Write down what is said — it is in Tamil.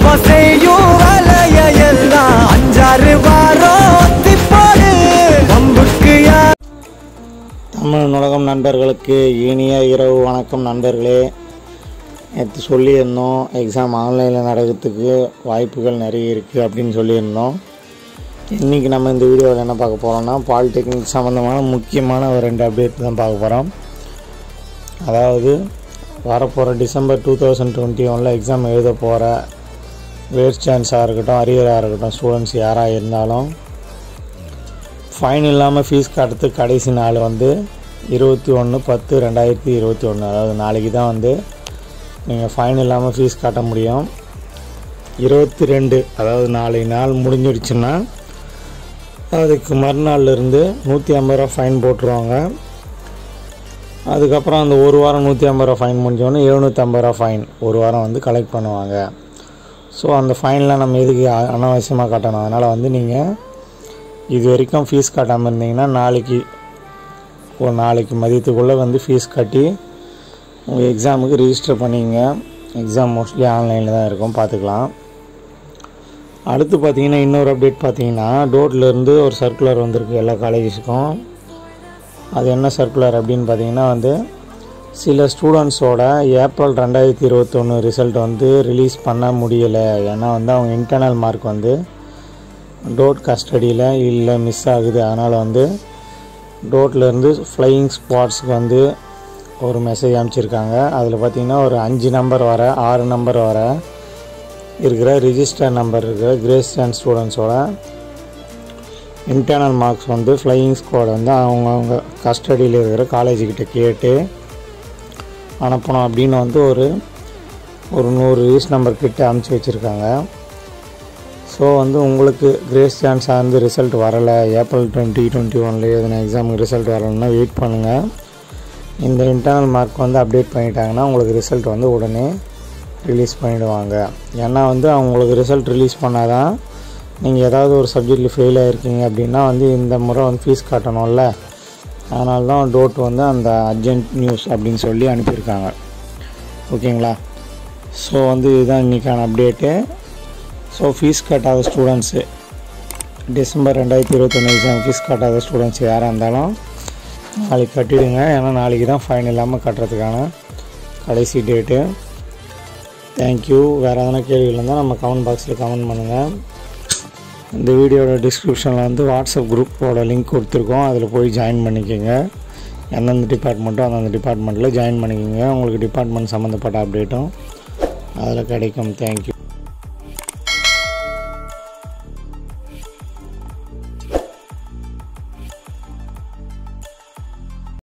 அவன் செய்யும் வேலைய எல்லாம் அஞ்சாறு வாரம் ஒத்திப்பாடு நம்புக்கு யார் தமிழ் உலகம் நண்பர்களுக்கு இனிய இரவு வணக்கம் நண்பர்களே நேற்று சொல்லியிருந்தோம் எக்ஸாம் ஆன்லைனில் நடக்கிறதுக்கு வாய்ப்புகள் நிறைய இருக்குது அப்படின்னு சொல்லியிருந்தோம் இன்றைக்கி நம்ம இந்த வீடியோவில் என்ன பார்க்க போகிறோம்னா பாலிடெக்னிக் சம்மந்தமான முக்கியமான ஒரு ரெண்டு அப்டேட் தான் பார்க்க போகிறோம் அதாவது வரப்போகிற டிசம்பர் டூ தௌசண்ட் டுவெண்ட்டி ஒனில் எக்ஸாம் எழுத போகிற வேஸ்ட் சான்ஸாக இருக்கட்டும் அரியராக இருக்கட்டும் ஸ்டூடெண்ட்ஸ் யாராக இருந்தாலும் ஃபைன் இல்லாமல் ஃபீஸ் கட்டுறதுக்கு கடைசி நாள் வந்து இருபத்தி ஒன்று பத்து ரெண்டாயிரத்தி இருபத்தி ஒன்று அதாவது நாளைக்கு தான் வந்து நீங்கள் ஃபைன் இல்லாமல் ஃபீஸ் கட்ட முடியும் இருபத்தி ரெண்டு அதாவது நாளை நாள் முடிஞ்சிடுச்சுன்னா அதுக்கு மறுநாள்லேருந்து நூற்றி ஐம்பது ரூபா ஃபைன் போட்டுருவாங்க அதுக்கப்புறம் அந்த ஒரு வாரம் நூற்றி ஐம்பது ரூபா ஃபைன் முடிஞ்சோடனே எழுநூற்றம்பது ரூபா ஃபைன் ஒரு வாரம் வந்து கலெக்ட் பண்ணுவாங்க ஸோ அந்த ஃபைன்லாம் நம்ம எதுக்கு அ- அனாவசியமாக கட்டணும் அதனால் வந்து நீங்கள் இது வரைக்கும் ஃபீஸ் கட்டாமல் இருந்தீங்கன்னா நாளைக்கு ஒரு நாளைக்கு மதியத்துக்குள்ளே வந்து ஃபீஸ் கட்டி உங்கள் எக்ஸாமுக்கு ரிஜிஸ்டர் பண்ணிங்க எக்ஸாம் மோஸ்ட்லி ஆன்லைனில் தான் இருக்கும் பார்த்துக்கலாம் அடுத்து பார்த்தீங்கன்னா இன்னொரு அப்டேட் பார்த்தீங்கன்னா டோட்லேருந்து ஒரு சர்க்குலர் வந்திருக்கு எல்லா காலேஜஸுக்கும் அது என்ன சர்க்குலர் அப்படின்னு பார்த்தீங்கன்னா வந்து சில ஸ்டூடெண்ட்ஸோட ஏப்ரல் ரெண்டாயிரத்தி இருபத்தொன்று ரிசல்ட் வந்து ரிலீஸ் பண்ண முடியலை ஏன்னா வந்து அவங்க இன்டர்னல் மார்க் வந்து டோட் கஸ்டடியில் இல்லை மிஸ் ஆகுது அதனால் வந்து டோட்லேருந்து ஃப்ளையிங் ஸ்குவாட்ஸ்க்கு வந்து ஒரு மெசேஜ் அனுப்பிச்சிருக்காங்க அதில் பார்த்தீங்கன்னா ஒரு அஞ்சு நம்பர் வர ஆறு நம்பர் வர இருக்கிற ரிஜிஸ்டர் நம்பர் இருக்கிற கிரேஸ் அண்ட் ஸ்டூடெண்ட்ஸோட இன்டர்னல் மார்க்ஸ் வந்து ஃப்ளையிங் ஸ்குவாட் வந்து அவங்கவுங்க கஸ்டடியில் இருக்கிற காலேஜுக்கிட்ட கேட்டு அனுப்பணும் அப்படின்னு வந்து ஒரு ஒரு நூறு ரிஜிஸ்ட் நம்பர் கிட்ட அனுப்பிச்சி வச்சுருக்காங்க ஸோ வந்து உங்களுக்கு கிரேஸ் சான்ஸ் வந்து ரிசல்ட் வரலை ஏப்ரல் டுவெண்ட்டி டுவெண்ட்டி ஒன்ல எதுனா எக்ஸாமுக்கு ரிசல்ட் வரலைன்னா வெயிட் பண்ணுங்கள் இந்த இன்டர்னல் மார்க் வந்து அப்டேட் பண்ணிட்டாங்கன்னா உங்களுக்கு ரிசல்ட் வந்து உடனே ரிலீஸ் பண்ணிடுவாங்க ஏன்னா வந்து அவங்களுக்கு ரிசல்ட் ரிலீஸ் பண்ணால் தான் நீங்கள் ஏதாவது ஒரு சப்ஜெக்டில் ஃபெயில் ஆகிருக்கீங்க அப்படின்னா வந்து இந்த முறை வந்து ஃபீஸ் கட்டணும்ல அதனால தான் டோட் வந்து அந்த அர்ஜென்ட் நியூஸ் அப்படின்னு சொல்லி அனுப்பியிருக்காங்க ஓகேங்களா ஸோ வந்து இதுதான் இன்றைக்கான அப்டேட்டு ஸோ ஃபீஸ் கட்டாத ஸ்டூடெண்ட்ஸு டிசம்பர் ரெண்டாயிரத்தி இருபத்தொன்று எக்ஸாம் ஃபீஸ் கட்டாத ஸ்டூடெண்ட்ஸ் யாராக இருந்தாலும் நாளைக்கு கட்டிடுங்க ஏன்னா நாளைக்கு தான் ஃபைன் இல்லாமல் கட்டுறதுக்கான கடைசி டேட்டு தேங்க்யூ வேறு எதனா கேள்விகள் இருந்தால் நம்ம கமெண்ட் பாக்ஸில் கமெண்ட் பண்ணுங்கள் இந்த வீடியோட டிஸ்கிரிப்ஷனில் வந்து வாட்ஸ்அப் குரூப்போட லிங்க் கொடுத்துருக்கோம் அதில் போய் ஜாயின் பண்ணிக்கோங்க எந்தெந்த டிபார்ட்மெண்ட்டோ அந்தந்த டிபார்ட்மெண்ட்டில் ஜாயின் பண்ணிக்கோங்க உங்களுக்கு டிபார்ட்மெண்ட் சம்மந்தப்பட்ட அப்டேட்டும் அதில் கிடைக்கும் தேங்க்யூ